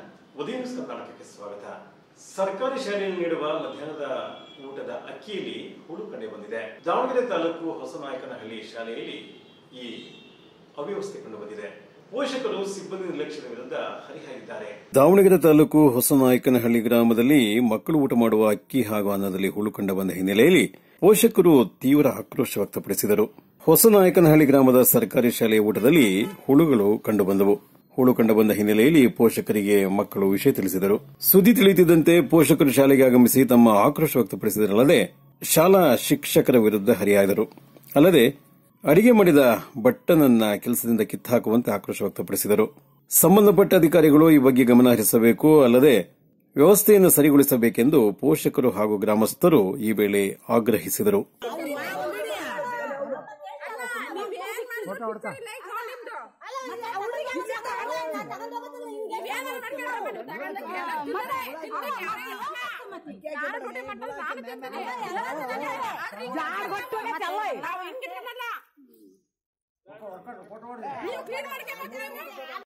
ಉದಯ news ಕರ್ನಾಟಕಕ್ಕೆ ಸ್ವಾಗತ ಸರ್ಕಾರಿ ಶಾಲೆಯಲ್ಲಿ ನೀಡುವ ಮಧ್ಯಾಹ್ನದ ಊಟದ ಅಕ್ಕಿಯಲ್ಲಿ ಹುಳು ಕಂಡು ಬಂದಿದೆ ದಾವಣಗೆರೆ ತಾಲೂಕು ಹೊಸನಾಯಕನಹಳ್ಳಿ ಶಾಲೆಯಲ್ಲಿ ಈ ಅವ್ಯವಸ್ಥೆ ಕಂಡು ಬಂದಿದೆ ಪೋಷಕರು ಸಿಬ್ಬಂದಿ ನಿರ್ಲಕ್ಷ್ಯದ ವಿರುದ್ಧ ಹರಿಹಾಯ್ದಿದ್ದಾರೆ ದಾವಣಗೆರೆ ತಾಲೂಕು ಹೊಸನಾಯಕನಹಳ್ಳಿ ಗ್ರಾಮದಲ್ಲಿ ಮಕ್ಕಳು ಊಟ ಮಾಡುವ ಅಕ್ಕಿ ಹಾಗೂ ಅನ್ನದಲ್ಲಿ ಹುಳು ಕಂಡು ಬಂದ ಹಿನ್ನೆಲೆಯಲ್ಲಿ ಪೋಷಕರು ತೀವ್ರ ಆಕ್ರೋಶ ವ್ಯಕ್ತಪಡಿಸಿದರು ಹೊಸನಾಯಕನಹಳ್ಳಿ ಗ್ರಾಮದ ಸರ್ಕಾರಿ ಶಾಲೆಯ ಊಟದಲ್ಲಿ ಹುಳುಗಳು ಕಂಡುಬಂದವು ಹುಳು ಕಂಡುಬಂದ ಹಿನ್ನೆಲೆಯಲ್ಲಿ ಪೋಷಕರಿಗೆ ಮಕ್ಕಳು ವಿಷಯ ತಿಳಿಸಿದರು ಸುದ್ದಿ ತಿಳಿಯುತ್ತಿದ್ದಂತೆ ಪೋಷಕರು ಶಾಲೆಗೆ ಆಗಮಿಸಿ ತಮ್ಮ ಆಕ್ರೋಶ ವ್ಯಕ್ತಪಡಿಸಿದರಲ್ಲದೆ ಶಾಲಾ ಶಿಕ್ಷಕರ ವಿರುದ್ಧ ಹರಿಹಾಯ್ದರು ಅಲ್ಲದೆ ಅಡಿಗೆ ಮಾಡಿದ ಬಟ್ಟನನ್ನ ಕೆಲಸದಿಂದ ಕಿತ್ತಾಕುವಂತೆ ಆಕ್ರೋಶ ವ್ಯಕ್ತಪಡಿಸಿದರು ಸಂಬಂಧಪಟ್ಟ ಅಧಿಕಾರಿಗಳು ಈ ಬಗ್ಗೆ ಗಮನ ಹರಿಸಬೇಕು ಅಲ್ಲದೆ ವ್ಯವಸ್ಥೆಯನ್ನು ಸರಿಗೊಳಿಸಬೇಕೆಂದು ಪೋಷಕರು ಹಾಗೂ ಗ್ರಾಮಸ್ಥರು ಈ ವೇಳೆ ಆಗ್ರಹಿಸಿದರು ನಾವು ಹಿಂಗೆ ತಿನ್ನಲ್ಲ ನೀವು ಕ್ಲೀನ್ ಮಾಡ್ಕೊಂಡ್ ಬರ್ತೀರಾ?